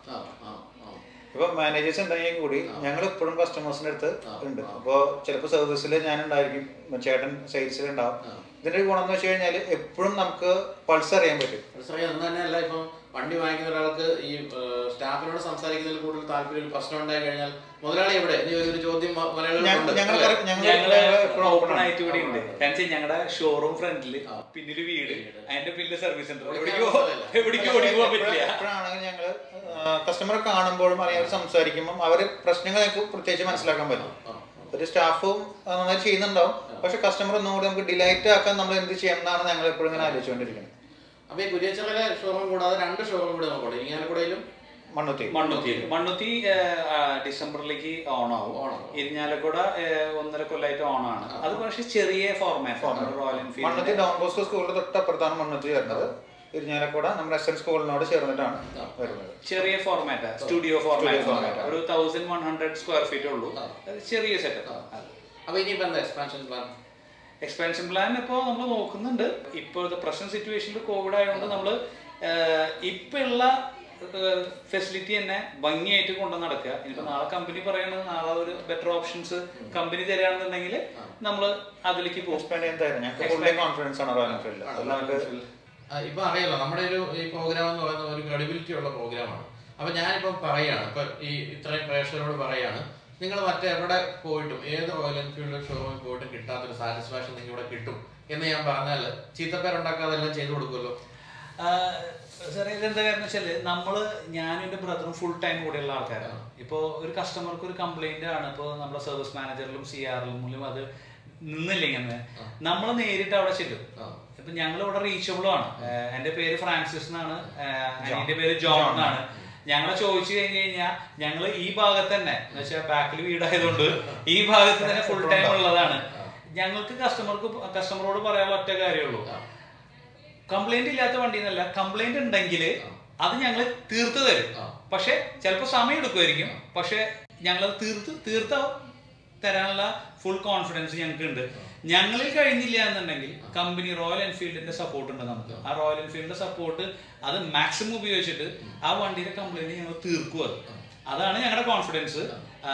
ഇപ്പൊ മാനേജേഴ്സ് ഉണ്ടെങ്കിൽ കൂടി ഞങ്ങൾ ഇപ്പോഴും കസ്റ്റമേഴ്സിന്റെ അടുത്ത് ഉണ്ട് അപ്പോൾ ചിലപ്പോൾ സർവീസിൽ ഞാൻ ഉണ്ടായിരിക്കും ചേട്ടൻ സെയിൽസിൽ ഉണ്ടാവും ഇതിന്റെ ഒരു ഗുണം എന്ന് വെച്ച് കഴിഞ്ഞാൽ എപ്പോഴും നമുക്ക് പൾസ് അറിയാൻ പറ്റും മനസ്സിലായി എന്ന് തന്നെയല്ല ഇപ്പം വണ്ടി വാങ്ങിക്കുന്ന ഒരാൾക്ക് ഈ ഏഹ്, സ്റ്റാഫിനോട് സംസാരിക്കുന്നതിൽ കൂടുതൽ താല്പര്യം ഒരു പ്രശ്നം ഉണ്ടായി കഴിഞ്ഞാൽ മുതലാളി എവിടെ ഇനി ഒരു ചോദ്യം മ- മലയാളികൾക്കുണ്ട്. ഞങ്ങൾ അല്ലേ? ഞങ്ങൾ ഞങ്ങള് എപ്പോഴും ഓപ്പൺ ഓപ്പൺ ആണ് ആയിട്ട് ഇവിടെ ഉണ്ട് കാരണം ഞങ്ങളുടെ ഷോറൂം ഫ്രണ്ടില് പിന്നില് വീട് അതിന്റെ പിന്നില് സർവീസ് സെന്റർ എവിടേക്കോ എവിടേക്കോ ഓടി പോകാൻ പറ്റില്ല എപ്പോഴാണെങ്കിൽ ഞങ്ങള് കസ്റ്റമറെ കാണുമ്പോഴും അല്ലെങ്കിൽ സംസാരിക്കുമ്പോൾ അവര് പ്രശ്നങ്ങൾ ഞങ്ങൾക്ക് പ്രത്യേകിച്ച് മനസ്സിലാക്കാൻ പറ്റും ഒരു സ്റ്റാഫും നന്നായി ചെയ്യുന്നുണ്ടാവും പക്ഷെ കസ്റ്റമർ ഒന്നുകൂടി നമുക്ക് ഡിലൈറ്റ് ആക്കാൻ നമ്മൾ എന്ത് ചെയ്യണം എന്നാണ് ഞങ്ങൾ എപ്പോഴും ഇങ്ങനെ ആലോചിച്ചുകൊണ്ടിരിക്കുന്നത് അപ്പൊ ഈ കുരിയച്ചറിലെ ഷോറൂം കൂടാതെ രണ്ട് ഷോറൂം കൂടെ നമുക്കുണ്ട് ഇരിങ്ങാലക്കുടയിലും മണ്ണുത്തി മണ്ണുത്തി മണ്ണുത്തി ഏഹ്, ആ, ഡിസംബറിലേക്ക് ഓൺ ആവും ഇരിഞ്ഞാലക്കുട ഏഹ്, ഒന്നര കൊല്ലമായിട്ട് ഓൺ ആണ് അത് പക്ഷെ ചെറിയ format Royal Enfield Mannuthy Don Bosco സ്കൂളിന്റെ തൊട്ടപ്പുറത്താണ് മണ്ണുത്തി വരുന്നത് ഇരിഞ്ഞാലക്കൂടെ നമ്മുടെ എസ് എൻ സ്കൂളിനോട് ചേർന്നിട്ടാണ് വരുന്നത് ചെറിയ ഫോർമാറ്റ് സ്റ്റുഡിയോ ഫോർമാറ്റ് ഒരു thousand one hundred square feet ഉള്ളൂ അത് ചെറിയ സെറ്റപ്പ് അപ്പൊ ഇനിയിപ്പോ എന്താ എക്സ്പാൻഷൻ പ്ലാൻ എക്സ്പാൻഷൻ പ്ലാൻ ഇപ്പോൾ നമ്മൾ നോക്കുന്നുണ്ട് ഇപ്പോഴത്തെ പ്രസന്റ് സിറ്റുവേഷനിൽ കോവിഡ് ആയതുകൊണ്ട് നമ്മൾ ഇപ്പൊ ഉള്ള ഫെസിലിറ്റി തന്നെ ഭംഗിയായിട്ട് കൊണ്ടു നടക്കുക ഇനിയിപ്പോ നാളെ കമ്പനി പറയുന്നത് നാളെ ഒരു ബെറ്റർ ഓപ്ഷൻസ് കമ്പനി തരാണെന്നുണ്ടെങ്കിൽ നമ്മൾ അതിലേക്ക് പോകും എക്സ്പാൻഡ് ചെയ്യാൻ തയ്യാറാണ് ഞങ്ങൾക്ക് ഫുള്ളി കോൺഫിഡൻസ് ആണ് റോയൽ എൻഫീൽഡിൽ അത് നമുക്ക് ഇപ്പൊ അറിയാലോ നമ്മുടെ ഒരു ഈ പ്രോഗ്രാം എന്ന് പറയുന്നത് ഒരു ക്രെഡിബിലിറ്റി ഉള്ള പ്രോഗ്രാമാണ് അപ്പൊ ഞാനിപ്പം പറയാണ് ഇപ്പൊ ഈ ഇത്രയും പ്രേക്ഷകരോട് പറയാണ് നിങ്ങൾ മറ്റെവിടെ പോയിട്ടും ഏത് റോയൽ എൻഫീൽഡ് ഷോറൂമിൽ പോയിട്ടും കിട്ടാത്തൊരു സാറ്റിസ്ഫാക്ഷൻ നിങ്ങൾക്ക് ഇവിടെ കിട്ടും എന്ന് ഞാൻ പറഞ്ഞാൽ ചീത്തപ്പേരുണ്ടാക്കാതെ എല്ലാം ചെയ്തു കൊടുക്കുമല്ലോ സാറേ ഇതെന്താ കാരണം വെച്ചാല് നമ്മള് ഞാനും എന്റെ ബ്രദറും ഫുൾ ടൈം കൂടെയുള്ള ആൾക്കാരാണ് ഇപ്പോ ഒരു കസ്റ്റമർക്ക് ഒരു കംപ്ലൈന്റ് ആണ് ഇപ്പോൾ നമ്മുടെ സർവീസ് മാനേജറിലും സി ആറിലും അത് നിന്നില്ലെങ്കിൽ നമ്മൾ നേരിട്ട് അവിടെ ചെല്ലും ഇപ്പൊ ഞങ്ങൾ ഇവിടെ റീച്ചബിളും ആണ് ഏഹ് എന്റെ പേര് ഫ്രാൻസിസ് എന്നാണ് എന്റെ പേര് ജോൺ എന്നാണ് ഞങ്ങളെ ചോദിച്ചു കഴിഞ്ഞു കഴിഞ്ഞാൽ ഞങ്ങൾ ഈ ഭാഗത്ത് തന്നെ എന്ന് വെച്ചാൽ ബാക്കിൽ വീടായതുകൊണ്ട് ഈ ഭാഗത്ത് തന്നെ ഫുൾ ടൈം ഉള്ളതാണ് ഞങ്ങൾക്ക് കസ്റ്റമർക്ക് കസ്റ്റമറോട് പറയാനുള്ള ഒറ്റ കാര്യമുള്ളൂ കംപ്ലൈന്റ് ഇല്ലാത്ത വണ്ടി എന്നല്ല കംപ്ലൈന്റ് ഉണ്ടെങ്കിൽ അത് ഞങ്ങൾ തീർത്ത് തരും പക്ഷെ ചിലപ്പോൾ സമയം എടുക്കുമായിരിക്കും പക്ഷെ ഞങ്ങൾ തീർത്ത് തീർത്ത തരാനുള്ള ഫുൾ കോൺഫിഡൻസ് ഞങ്ങൾക്ക് ഉണ്ട് ഞങ്ങളിൽ കഴിഞ്ഞില്ല എന്നുണ്ടെങ്കിൽ കമ്പനി റോയൽ എൻഫീൽഡിന്റെ സപ്പോർട്ട് ഉണ്ട് നമുക്ക് ആ റോയൽ എൻഫീൽഡിന്റെ സപ്പോർട്ട് അത് മാക്സിമം ഉപയോഗിച്ചിട്ട് ആ വണ്ടിയുടെ കംപ്ലൈന്റ് ഞങ്ങൾ തീർക്കും അത് അതാണ് ഞങ്ങളുടെ കോൺഫിഡൻസ്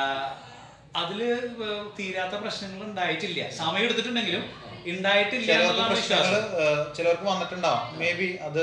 അതില് ഏർ തീരാത്ത പ്രശ്നങ്ങൾ ഉണ്ടായിട്ടില്ല സമയം എടുത്തിട്ടുണ്ടെങ്കിലും ഉണ്ടായിട്ടില്ല ചിലർക്ക് എന്നുള്ളതാണ് പ്രശ്നങ്ങൾ വിശ്വാസം ചിലർക്ക് വന്നിട്ടുണ്ടാവും മേ ബി അത്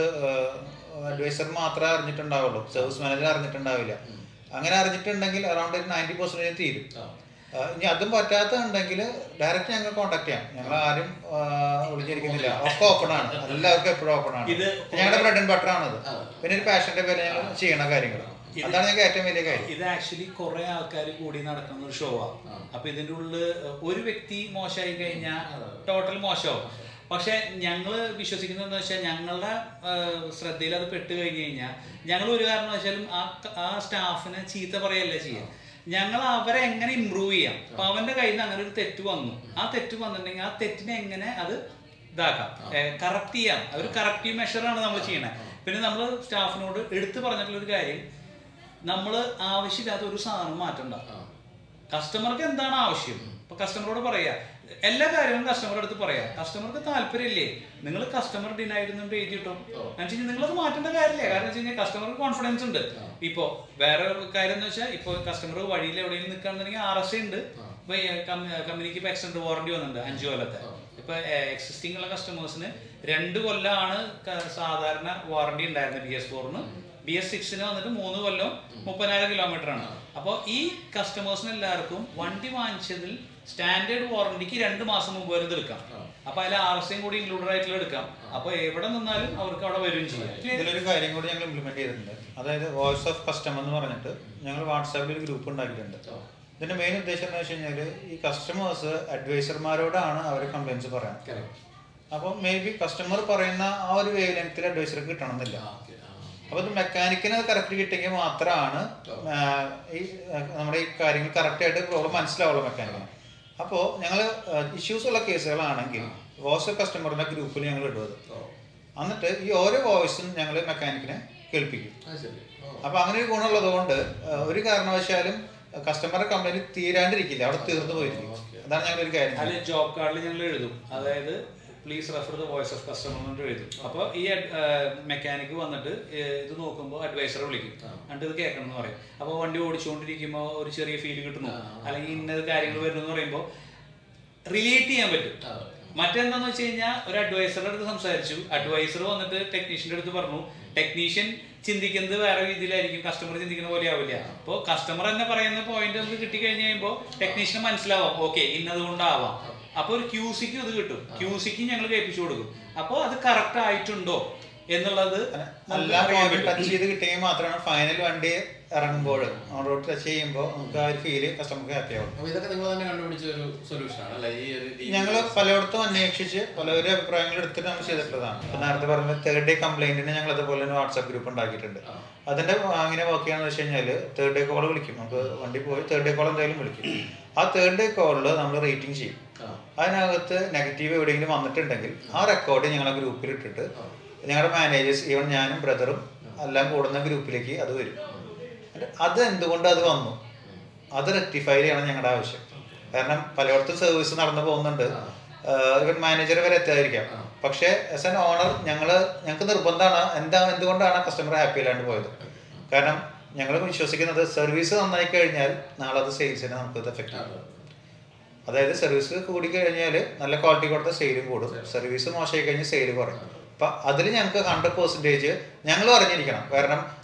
അഡ്വൈസർ മാത്രമേ അറിഞ്ഞിട്ടുണ്ടാവുള്ളൂ സർവീസ് മാനേജർ അറിഞ്ഞിട്ടുണ്ടാവില്ല അങ്ങനെ അറിഞ്ഞിട്ടുണ്ടെങ്കിൽ അറൗണ്ട് ഒരു നയൻറ്റി പെർസെന്റേജ് തീരും ആ, ഇനി അതും പറ്റാത്തുണ്ടെങ്കിൽ ഡയറക്റ്റ് ഞങ്ങൾ കോൺടാക്ട് ചെയ്യാം ഞങ്ങൾ ആരും ആ, ഒളിഞ്ഞിരിക്കുന്നില്ല ഒക്കെ ഓപ്പൺ ആണ് എല്ലാവർക്കും എപ്പോഴും ഓപ്പൺ ആണ് ഇത് ഞങ്ങളുടെ ബ്രെഡ് ആൻഡ് ബട്ടർ ആണത് പിന്നെ ഒരു പാഷന്റെ പേര് ഞങ്ങൾ ചെയ്യണ കാര്യങ്ങൾ അതാണ് ഞങ്ങൾക്ക് ഏറ്റവും വലിയ കാര്യം ഇത് ആക്ച്വലി കുറെ ആൾക്കാർ കൂടി നടക്കുന്ന ഒരു ഷോ ആണ് അപ്പൊ ഇതിന്റെ ഉള്ളിൽ ഒരു വ്യക്തി മോശമായി കഴിഞ്ഞാൽ ടോട്ടൽ മോശമാവും പക്ഷെ ഞങ്ങള് വിശ്വസിക്കുന്നത് എന്താ വെച്ചാൽ ഞങ്ങളുടെ ശ്രദ്ധയിൽ അത് പെട്ട് കഴിഞ്ഞു കഴിഞ്ഞാൽ ഞങ്ങൾ ഒരു കാരണവശാലും ആ ക- ആ സ്റ്റാഫിനെ ചീത്ത പറയല്ല ചെയ്യാം ഞങ്ങൾ അവരെ എങ്ങനെ ഇമ്പ്രൂവ് ചെയ്യാം അപ്പൊ അവന്റെ കയ്യിൽ നിന്ന് അങ്ങനെ ഒരു തെറ്റ് വന്നു ആ തെറ്റ് വന്നിട്ടുണ്ടെങ്കിൽ ആ തെറ്റിനെ എങ്ങനെ അത് ഇതാക്കാം കറക്റ്റ് ചെയ്യാം ഒരു കറക്റ്റീവ് മെഷറാണ് നമ്മൾ ചെയ്യണത് പിന്നെ നമ്മൾ സ്റ്റാഫിനോട് എടുത്തു പറഞ്ഞിട്ടുള്ള ഒരു കാര്യം നമ്മൾ ആവശ്യമില്ലാത്ത ഒരു സാധനം മാറ്റണ്ട കസ്റ്റമർക്ക് എന്താണ് ആവശ്യം ഇപ്പൊ കസ്റ്റമറോട് പറയാ എല്ലാ കാര്യങ്ങളും കസ്റ്റമറുടെ അടുത്ത് പറയാ കസ്റ്റമർക്ക് താല്പര്യമില്ലേ നിങ്ങൾ കസ്റ്റമർ ഡിനൈഡ് എന്നുകൊണ്ട് എഴുതിയിട്ടോ എന്നുവെച്ചാൽ നിങ്ങളത് മാറ്റേണ്ട കാര്യമില്ല കാരണം വെച്ച് കഴിഞ്ഞാൽ കസ്റ്റമർക്ക് കോൺഫിഡൻസ് ഉണ്ട് ഇപ്പോ വേറെ ഒരു കാര്യം എന്ന് വെച്ചാൽ ഇപ്പൊ കസ്റ്റമർ വഴിയിൽ എവിടെയെങ്കിലും നിൽക്കുകയാണെന്നുണ്ടെങ്കിൽ ആർ എസ് ഉണ്ട് ഇപ്പൊ കമ്പനിക്ക് ഇപ്പൊ എക്സ്റ്റൻഡ് വാറണ്ടി വന്നിട്ടുണ്ട് അഞ്ചു കൊല്ലത്തെ ഇപ്പൊ എക്സിസ്റ്റിംഗ് ഉള്ള കസ്റ്റമേഴ്സിന് രണ്ട് കൊല്ലമാണ് ക- സാധാരണ വാറണ്ടി ഉണ്ടായിരുന്നത് ബി എസ് ഫോറിന് ബി എസ് സിക്സിന് വന്നിട്ട് മൂന്ന് കൊല്ലം മുപ്പതിനായിരം കിലോമീറ്റർ ആണ് അപ്പോൾ ഈ കസ്റ്റമേഴ്സിന് എല്ലാവർക്കും വണ്ടി വാങ്ങിച്ചതിൽ സ്റ്റാൻഡേർഡ് വാറണ്ടിക്ക് രണ്ട് മാസം മുമ്പ് വരെ ഇത് എടുക്കാം അപ്പൊ അതിൽ ആർ എസ് കൂടി ഇൻക്ലൂഡഡ് ആയിട്ടുള്ള എടുക്കാം അപ്പൊ എവിടെ നിന്നാലും അവർക്ക് അവിടെ വരികയും ചെയ്യാം ഇതിലൊരു കാര്യം കൂടി ഞങ്ങൾ ഇംപ്ലിമെന്റ് ചെയ്തിട്ടുണ്ട് അതായത് വോയിസ് ഓഫ് കസ്റ്റമർ എന്ന് പറഞ്ഞിട്ട് ഞങ്ങൾ വാട്സാപ്പിൽ ഒരു ഗ്രൂപ്പ് ഉണ്ടാക്കിയിട്ടുണ്ട് ഇതിന്റെ മെയിൻ ഉദ്ദേശം എന്ന് വെച്ച് കഴിഞ്ഞാൽ ഈ കസ്റ്റമേഴ്സ് അഡ്വൈസർമാരോടാണ് അവർ കംപ്ലൈൻസ് പറയാൻ അപ്പോൾ മേ ബി കസ്റ്റമർ പറയുന്ന ആ ഒരു വേവ് ലെങ്ത്തിൽ അഡ്വൈസർക്ക് കിട്ടണമെന്നില്ല അപ്പോൾ ഇത് മെക്കാനിക്കിന് അത് കറക്റ്റ് കിട്ടിയെങ്കിൽ മാത്രമാണ് ആ, ഈ ആ, നമ്മുടെ ഈ കാര്യങ്ങൾ കറക്റ്റ് ആയിട്ട് പ്രോബ്ലം മനസ്സിലാവുള്ളൂ മെക്കാനിക്കിന് അപ്പോൾ ഞങ്ങൾ ഇഷ്യൂസ് ഉള്ള കേസുകളാണെങ്കിൽ വോയിസ് ഓഫ് കസ്റ്റമറിന്റെ ഗ്രൂപ്പിൽ ഞങ്ങൾ ഇടുന്നത് എന്നിട്ട് ഈ ഓരോ വോയിസും ഞങ്ങൾ മെക്കാനിക്കിനെ കേൾപ്പിക്കും അപ്പൊ അങ്ങനെ ഒരു ഗുണമുള്ളത് കൊണ്ട് ആ, ഒരു കാരണവശാലും കസ്റ്റമറുടെ കംപ്ലൈന്റ് തീരാണ്ടിരിക്കില്ല അവിടെ തീർന്നു പോയിരിക്കും അതാണ് ഞങ്ങൾ ഒരു കാര്യം അതിൽ ജോബ് കാർഡിൽ ഞങ്ങൾ എഴുതും അതായത് please refer the voice of customer എന്ന് എഴുതും അപ്പോൾ ഈ മെക്കാനിക് വന്നിട്ട് ഏഹ് ഇത് നോക്കുമ്പോൾ അഡ്വൈസറെ വിളിക്കും എന്നിട്ട് ഇത് കേൾക്കണം എന്ന് പറയും അപ്പോൾ വണ്ടി ഓടിച്ചുകൊണ്ടിരിക്കുമ്പോൾ ഒരു ചെറിയ ഫീൽ കിട്ടുന്നു അല്ലെങ്കിൽ ഇന്നത് കാര്യങ്ങൾ വരുന്നു എന്ന് പറയുമ്പോൾ റിലേറ്റ് ചെയ്യാൻ പറ്റും മറ്റെന്താന്ന് വെച്ച് കഴിഞ്ഞാൽ ഒരു അഡ്വൈസറുടെ അടുത്ത് സംസാരിച്ചു അഡ്വൈസർ വന്നിട്ട് ടെക്നീഷ്യന്റെ അടുത്ത് പറഞ്ഞു ടെക്നീഷ്യൻ ചിന്തിക്കുന്നത് വേറെ രീതിയിലായിരിക്കും കസ്റ്റമർ ചിന്തിക്കുന്ന പോലെ ആവില്ല അപ്പോൾ കസ്റ്റമർ തന്നെ പറയുന്ന പോയിന്റ് നമുക്ക് കിട്ടി കഴിഞ്ഞ് കഴിയുമ്പോൾ ടെക്നീഷ്യന് മനസ്സിലാവാം ഓക്കെ ഇന്നത് കൊണ്ടാവാം അപ്പോൾ ഒരു ക്യൂ സിക്കും ഇത് കിട്ടും ക്യൂ സിക്ക് ഞങ്ങൾ കേൾപ്പിച്ചു കൊടുക്കും അപ്പോൾ അത് കറക്റ്റ് ആയിട്ടുണ്ടോ എന്നുള്ളത് നമുക്ക് എല്ലാം അറിയാൻ പറ്റും. ടച്ച് ചെയ്ത് കിട്ടിയെങ്കിൽ മാത്രമാണ് ഫൈനൽ വണ്ടി ഇറങ്ങുമ്പോൾ ഓൺ റോഡ് ടച്ച് ചെയ്യുമ്പോൾ നമുക്ക് ആ ഒരു ഫീല് കസ്റ്റമർക്ക് ഹാപ്പി ആവും അപ്പൊ ഇതൊക്കെ നിങ്ങൾ തന്നെ കണ്ടുപിടിച്ച ഒരു സൊല്യൂഷൻ ആണ് അല്ലെ ഈ ഒരു രീതി? ഞങ്ങൾ പലയിടത്തും അന്വേഷിച്ച് പലവരും അഭിപ്രായങ്ങൾ എടുത്തിട്ട് നമ്മൾ ചെയ്തിട്ടുള്ളതാണ് ഇപ്പൊ നേരത്തെ പറഞ്ഞ തേർഡ് ഡേ കംപ്ലൈന്റിന് ഞങ്ങൾ അതുപോലെ തന്നെ വാട്സാപ്പ് ഗ്രൂപ്പ് ഉണ്ടാക്കിയിട്ടുണ്ട് അതിന്റെ അങ്ങനെ വർക്ക് ചെയ്യാന്ന് വെച്ച് കഴിഞ്ഞാൽ തേർഡ് ഡേ കോൾ വിളിക്കും നമുക്ക് വണ്ടി പോയി തേർഡ് ഡേ കോൾ എന്തായാലും വിളിക്കും ആ തേർഡ് ഡേ കോളിൽ നമ്മൾ റേറ്റിംഗ് ചെയ്യും അതിനകത്ത് നെഗറ്റീവ് എവിടെയെങ്കിലും വന്നിട്ടുണ്ടെങ്കിൽ ആ റെക്കോർഡ് ഞങ്ങളെ ഗ്രൂപ്പിൽ ഇട്ടിട്ട് ഞങ്ങളുടെ മാനേജേഴ്സ് ഈവൻ ഞാനും ബ്രദറും എല്ലാം കൂടുന്ന ഗ്രൂപ്പിലേക്ക് അത് വരും എന്നിട്ട് അത് എന്തുകൊണ്ട് അത് വന്നു അത് റെക്ടിഫൈ ചെയ്യണം ഞങ്ങളുടെ ആവശ്യം കാരണം പലയിടത്തും സർവീസ് നടന്നു പോകുന്നുണ്ട് ഇവൻ മാനേജർ വരെ എത്താതിരിക്കാം പക്ഷേ ആസ് എൻ ഓണർ ഞങ്ങള് ഞങ്ങൾക്ക് നിർബന്ധമാണ് എന്താ എന്തുകൊണ്ടാണ് കസ്റ്റമർ ഹാപ്പി അല്ലാണ്ട് പോയത് കാരണം ഞങ്ങൾ വിശ്വസിക്കുന്നത് സർവീസ് നന്നായി കഴിഞ്ഞാൽ നാളെ അത് സെയിൽസിനെ നമുക്ക് ഇത് എഫക്റ്റ് ചെയ്യും അതായത് സർവീസ് കൂടി കഴിഞ്ഞാൽ നല്ല ക്വാളിറ്റി കൊടുത്ത സെയിലും കൂടും സർവീസ് മോശമായി കഴിഞ്ഞാൽ സെയിൽ കുറയും അപ്പൊ അതിൽ ഞങ്ങൾക്ക് ഹൺഡ്രഡ് പെർസെൻറ്റേജ് ഞങ്ങൾ അറിഞ്ഞിരിക്കണം കാരണം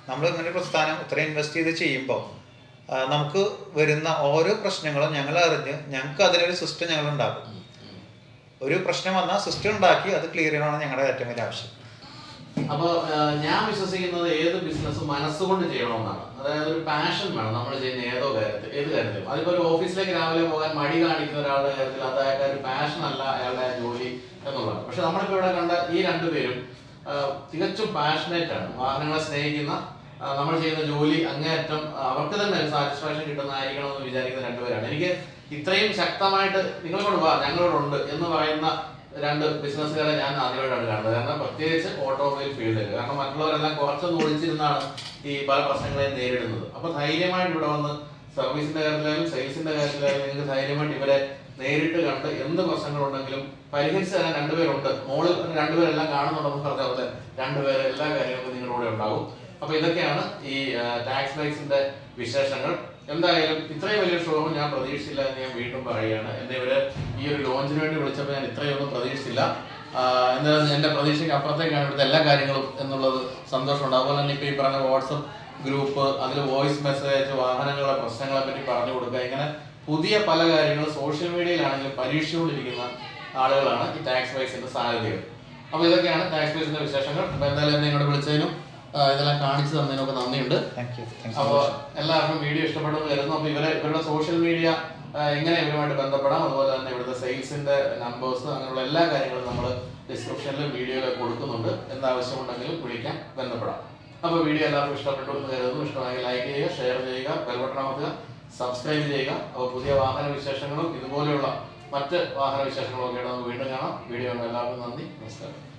നമ്മൾ ഇങ്ങനെ ഒരു പ്രസ്ഥാനം ഇത്രയും ഇൻവെസ്റ്റ് ചെയ്ത് ചെയ്യുമ്പോൾ നമുക്ക് വരുന്ന ഓരോ പ്രശ്നങ്ങളും ഞങ്ങൾ അറിഞ്ഞ് ഞങ്ങൾക്ക് അതിനൊരു സിസ്റ്റം ഞങ്ങൾ ഉണ്ടാക്കും ഒരു പ്രശ്നം വന്നാൽ സിസ്റ്റം ഉണ്ടാക്കി അത് ക്ലിയർ ചെയ്യണമെന്ന് ഞങ്ങളുടെ ഏറ്റവും വലിയ ആവശ്യം അപ്പൊ ആഹ്, ഞാൻ വിശ്വസിക്കുന്നത് ഏത് ബിസിനസ് മനസ്സുകൊണ്ട് ചെയ്യണമെന്നാണ് അതായത് ഒരു പാഷൻ വേണം നമ്മൾ ചെയ്യുന്ന ഏതോ കാര്യത്തിൽ ഏത് കാര്യത്തിലും അതിപ്പോ ഒരു ഓഫീസിലേക്ക് രാവിലെ പോകാൻ മടി കാണിക്കുന്ന ഒരാളുടെ കാര്യത്തിൽ അത് അയാളുടെ ഒരു പാഷൻ അല്ല അയാളുടെ ജോലി എന്നുള്ളതാണ് പക്ഷെ നമ്മളിപ്പോ ഇവിടെ കണ്ട ഈ രണ്ടുപേരും ആഹ്, തികച്ചും പാഷനേറ്റ് ആണ് വാഹനങ്ങളെ സ്നേഹിക്കുന്ന ആഹ്, നമ്മൾ ചെയ്യുന്ന ജോലി അങ്ങേയറ്റം ആഹ്, അവർക്ക് തന്നെ ഒരു സാറ്റിസ്ഫാക്ഷൻ കിട്ടുന്നതായിരിക്കണം എന്ന് വിചാരിക്കുന്ന രണ്ടുപേരാണ് എനിക്ക് ഇത്രയും ശക്തമായിട്ട് നിങ്ങളോട് വാ ഞങ്ങളോടുണ്ട് എന്ന് പറയുന്ന രണ്ട് ബിസിനസ്സുകാരെ ഞാൻ ആദ്യമായിട്ടാണ് കാണുന്നത് കാരണം പ്രത്യേകിച്ച് ഓട്ടോമൊബൈൽ ഫീൽഡിൽ കാരണം മറ്റുള്ളവരെല്ലാം കുറച്ചൊന്ന് ഒളിച്ചിരുന്നാണ് ഈ പല പ്രശ്നങ്ങളെയും നേരിടുന്നത് അപ്പൊ ധൈര്യമായിട്ട് ഇവിടെ വന്ന് സർവീസിന്റെ കാര്യത്തിലായാലും സെയിൽസിന്റെ കാര്യത്തിലായാലും നിങ്ങൾക്ക് ധൈര്യമായിട്ട് ഇവരെ നേരിട്ട് കണ്ട് എന്ത് പ്രശ്നങ്ങളുണ്ടെങ്കിലും പരിഹരിച്ച് തരാൻ രണ്ടുപേരുണ്ട് മോളിൽ രണ്ടുപേരെല്ലാം കാണുന്നുണ്ടെന്ന് പറഞ്ഞ പോലെ രണ്ടുപേരെ എല്ലാ കാര്യങ്ങളും നിങ്ങളുടെ കൂടെ ഉണ്ടാവും അപ്പൊ ഇതൊക്കെയാണ് ഈ ടാക്സ് ബൈക്സിന്റെ വിശേഷങ്ങൾ എന്തായാലും ഇത്രയും വലിയ ഷോറൂം ഞാൻ പ്രതീക്ഷിച്ചില്ല എന്ന് ഞാൻ വീണ്ടും പറയുകയാണ് എന്നെ ഇവര് ഈ ഒരു ലോഞ്ചിന് വേണ്ടി വിളിച്ചപ്പോൾ ഞാൻ ഇത്രയൊന്നും പ്രതീക്ഷിച്ചില്ല ആഹ് എന്തായാലും എന്റെ പ്രതീക്ഷയ്ക്ക് അപ്പുറത്തേക്കാണ് ഇവിടുത്തെ എല്ലാ കാര്യങ്ങളും എന്നുള്ളത് സന്തോഷമുണ്ട് അതുപോലെ തന്നെ ഇപ്പൊ ഈ പറഞ്ഞ വാട്സപ്പ് ഗ്രൂപ്പ് അതിൽ വോയിസ് മെസ്സേജ് വാഹനങ്ങളുടെ പ്രശ്നങ്ങളെ പറ്റി പറഞ്ഞു കൊടുക്കുക ഇങ്ങനെ പുതിയ പല കാര്യങ്ങളും സോഷ്യൽ മീഡിയയിലാണെങ്കിലും പരീക്ഷിച്ചുകൊണ്ടിരിക്കുന്ന ആളുകളാണ് ഈ ടാക്സ് ബൈസിന്റെ സാധ്യതകൾ അപ്പൊ ഇതൊക്കെയാണ് ടാക്സ് ബൈസിന്റെ വിശേഷങ്ങൾ അപ്പൊ എന്തായാലും എന്നെ ഇങ്ങോട്ട് വിളിച്ചതിനും ആഹ് ഇതെല്ലാം കാണിച്ചു തന്നതിനൊക്കെ നന്ദിയുണ്ട് താങ്ക് യു അപ്പോൾ എല്ലാവർക്കും വീഡിയോ ഇഷ്ടപ്പെട്ടെന്ന് കരുതുന്നു അപ്പോൾ ഇവരെ ഇവരുടെ സോഷ്യൽ മീഡിയ എങ്ങനെ ഇവരുമായിട്ട് ബന്ധപ്പെടാം അതുപോലെ തന്നെ ഇവിടുത്തെ സെയിൽസിന്റെ നമ്പേഴ്സ് അങ്ങനെയുള്ള എല്ലാ കാര്യങ്ങളും നമ്മൾ ഡിസ്ക്രിപ്ഷനിലും വീഡിയോയിലും കൊടുക്കുന്നുണ്ട് എന്താവശ്യമുണ്ടെങ്കിലും വിളിക്കാം ബന്ധപ്പെടാം അപ്പോൾ വീഡിയോ എല്ലാവർക്കും ഇഷ്ടപ്പെട്ടു എന്ന് കരുതുന്നു ഇഷ്ടമായെങ്കിൽ ലൈക്ക് ചെയ്യുക ഷെയർ ചെയ്യുക ബെൽബട്ടൺ അമർത്തുക സബ്സ്ക്രൈബ് ചെയ്യുക അപ്പോൾ പുതിയ വാഹന വിശേഷങ്ങളും ഇതുപോലെയുള്ള മറ്റ് വാഹന വിശേഷങ്ങളും ഒക്കെ നമുക്ക് വീണ്ടും കാണാം വീഡിയോ കണ്ട എല്ലാവർക്കും നന്ദി നമസ്കാരം